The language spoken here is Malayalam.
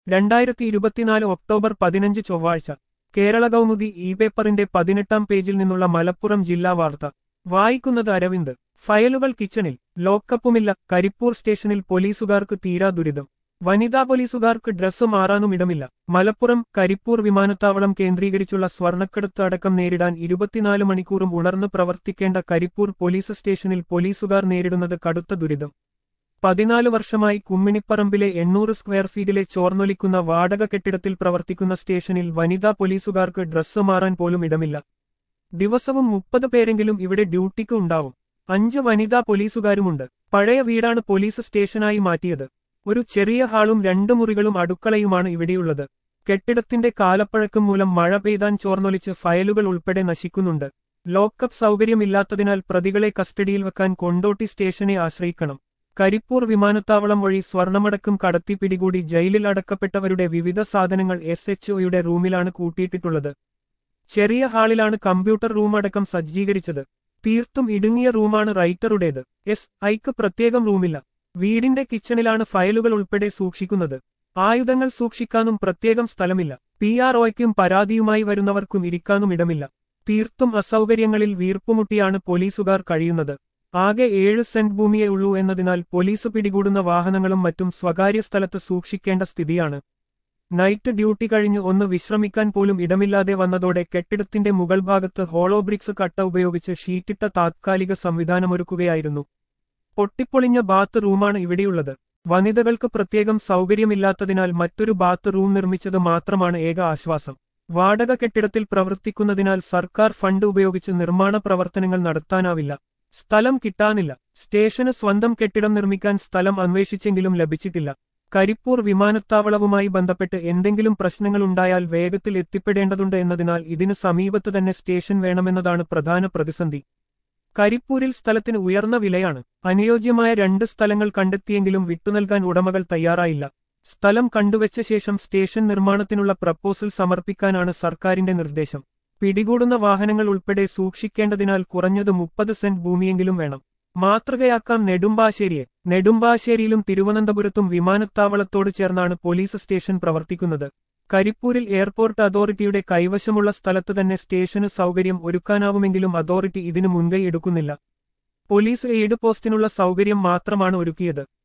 രണ്ടായിരത്തി ഇരുപത്തിനാല് ഒക്ടോബർ പതിനഞ്ച് ചൊവ്വാഴ്ച കേരള കൗമുദി ഇ പേപ്പറിന്റെ പതിനെട്ടാം പേജിൽ നിന്നുള്ള മലപ്പുറം ജില്ലാ വാർത്ത വായിക്കുന്നത് അരവിന്ദ് ഫയലുകൾ കിച്ചണിൽ ലോക്കപ്പുമില്ല കരിപ്പൂർ സ്റ്റേഷനിൽ പോലീസുകാർക്ക് തീരാ ദുരിതം വനിതാ പോലീസുകാർക്ക് ഡ്രസ്സ് മാറാനും ഇടമില്ല മലപ്പുറം കരിപ്പൂർ വിമാനത്താവളം കേന്ദ്രീകരിച്ചുള്ള സ്വർണ്ണക്കടത്ത് അടക്കം നേരിടാൻ ഇരുപത്തിനാല് മണിക്കൂറും ഉണർന്ന് പ്രവർത്തിക്കേണ്ട കരിപ്പൂർ പോലീസ് സ്റ്റേഷനിൽ പോലീസുകാർ നേരിടുന്നത് കടുത്ത ദുരിതം പതിനാല് വർഷമായി കുമ്മിണിപ്പറമ്പിലെ എണ്ണൂറ് സ്ക്വയർ ഫീറ്റിലെ ചോർന്നൊലിക്കുന്ന വാടക കെട്ടിടത്തിൽ പ്രവർത്തിക്കുന്ന സ്റ്റേഷനിൽ വനിതാ പോലീസുകാർക്ക് ഡ്രസ്സ് മാറാൻ പോലും ഇടമില്ല ദിവസവും മുപ്പത് പേരെങ്കിലും ഇവിടെ ഡ്യൂട്ടിക്ക് ഉണ്ടാവും അഞ്ച് വനിതാ പോലീസുകാരുമുണ്ട് പഴയ വീടാണ് പോലീസ് സ്റ്റേഷനായി മാറ്റിയത് ഒരു ചെറിയ ഹാളും രണ്ട് മുറികളും അടുക്കളയുമാണ് ഇവിടെയുള്ളത് കെട്ടിടത്തിന്റെ കാലപ്പഴക്കം മൂലം മഴ പെയ്താൻ ചോർന്നൊലിച്ച് ഫയലുകൾ ഉൾപ്പെടെ നശിക്കുന്നുണ്ട് ലോക്കപ്പ് സൗകര്യമില്ലാത്തതിനാൽ പ്രതികളെ കസ്റ്റഡിയിൽ വെക്കാൻ കൊണ്ടോട്ടി സ്റ്റേഷനെ ആശ്രയിക്കണം കരിപ്പൂർ വിമാനത്താവളം വഴി സ്വർണമടക്കം കടത്തി പിടികൂടി ജയിലിൽ അടക്കപ്പെട്ടവരുടെ വിവിധ സാധനങ്ങൾ എസ് എച്ച് ഒയുടെ റൂമിലാണ് കൂട്ടിയിട്ടുള്ളത് ചെറിയ ഹാളിലാണ് കമ്പ്യൂട്ടർ റൂം അടക്കം സജ്ജീകരിച്ചത് തീർത്തും ഇടുങ്ങിയ റൂമാണ് റൈറ്ററുടേത് എസ് ഐക്ക് പ്രത്യേകം റൂമില്ല വീടിന്റെ കിച്ചണിലാണ് ഫയലുകൾ ഉൾപ്പെടെ സൂക്ഷിക്കുന്നത് ആയുധങ്ങൾ സൂക്ഷിക്കാനും പ്രത്യേകം സ്ഥലമില്ല പി ആർ ഒയ്ക്കും പരാതിയുമായി വരുന്നവർക്കും ഇരിക്കാനും ഇടമില്ല തീർത്തും അസൗകര്യങ്ങളിൽ വീർപ്പുമുട്ടിയാണ് പോലീസുകാർ കഴിയുന്നത് ആകെ ഏഴ് സെന്റ് ഭൂമിയേ ഉള്ളൂ എന്നതിനാൽ പോലീസ് പിടികൂടുന്ന വാഹനങ്ങളും മറ്റും സ്വകാര്യ സ്ഥലത്ത് സൂക്ഷിക്കേണ്ട സ്ഥിതിയാണ് നൈറ്റ് ഡ്യൂട്ടി കഴിഞ്ഞ് ഒന്ന് വിശ്രമിക്കാൻ പോലും ഇടമില്ലാതെ വന്നതോടെ കെട്ടിടത്തിന്റെ മുകൾ ഭാഗത്ത് ഹോളോ ബ്രിക്സ് കട്ട ഉപയോഗിച്ച് ഷീറ്റിട്ട താത്കാലിക സംവിധാനമൊരുക്കുകയായിരുന്നു പൊട്ടിപ്പൊളിഞ്ഞ ബാത്ത് റൂമാണ് ഇവിടെയുള്ളത് വനിതകൾക്ക് പ്രത്യേകം സൗകര്യമില്ലാത്തതിനാൽ മറ്റൊരു ബാത്ത് റൂം നിർമ്മിച്ചത് മാത്രമാണ് ഏക ആശ്വാസം വാടക കെട്ടിടത്തിൽ പ്രവർത്തിക്കുന്നതിനാൽ സർക്കാർ ഫണ്ട് ഉപയോഗിച്ച് നിർമ്മാണ പ്രവർത്തനങ്ങൾ നടത്താനാവില്ല സ്ഥലം കിട്ടാനില്ല സ്റ്റേഷന് സ്വന്തം കെട്ടിടം നിർമ്മിക്കാൻ സ്ഥലം അന്വേഷിച്ചെങ്കിലും ലഭിച്ചിട്ടില്ല കരിപ്പൂർ വിമാനത്താവളവുമായി ബന്ധപ്പെട്ട് എന്തെങ്കിലും പ്രശ്നങ്ങളുണ്ടായാൽ വേഗത്തിൽ എത്തിപ്പെടേണ്ടതുണ്ട് എന്നതിനാൽ ഇതിന് സമീപത്ത് തന്നെ സ്റ്റേഷൻ വേണമെന്നതാണ് പ്രധാന പ്രതിസന്ധി കരിപ്പൂരിൽ സ്ഥലത്തിന് ഉയർന്ന വിലയാണ് അനുയോജ്യമായ രണ്ട് സ്ഥലങ്ങൾ കണ്ടെത്തിയെങ്കിലും വിട്ടുനൽകാൻ ഉടമകൾ തയ്യാറായില്ല സ്ഥലം കണ്ടുവച്ച ശേഷം സ്റ്റേഷൻ നിർമ്മാണത്തിനുള്ള പ്രപ്പോസൽ സമർപ്പിക്കാനാണ് സർക്കാരിന്റെ നിർദ്ദേശം പിടികൂടുന്ന വാഹനങ്ങൾ ഉൾപ്പെടെ സൂക്ഷിക്കേണ്ടതിനാൽ കുറഞ്ഞത് മുപ്പത് സെന്റ് ഭൂമിയെങ്കിലും വേണം മാതൃകയാക്കാം നെടുമ്പാശ്ശേരിയെ നെടുമ്പാശ്ശേരിയിലും തിരുവനന്തപുരത്തും വിമാനത്താവളത്തോട് ചേർന്നാണ് പോലീസ് സ്റ്റേഷൻ പ്രവർത്തിക്കുന്നത് കരിപ്പൂരിൽ എയർപോർട്ട് അതോറിറ്റിയുടെ കൈവശമുള്ള സ്ഥലത്ത് തന്നെ സ്റ്റേഷന് സൗകര്യം ഒരുക്കാനാവുമെങ്കിലും അതോറിറ്റി ഇതിനു മുൻകൈ എടുക്കുന്നില്ല പോലീസ് എയ്ഡ് പോസ്റ്റിനുള്ള സൗകര്യം മാത്രമാണ് ഒരുക്കിയത്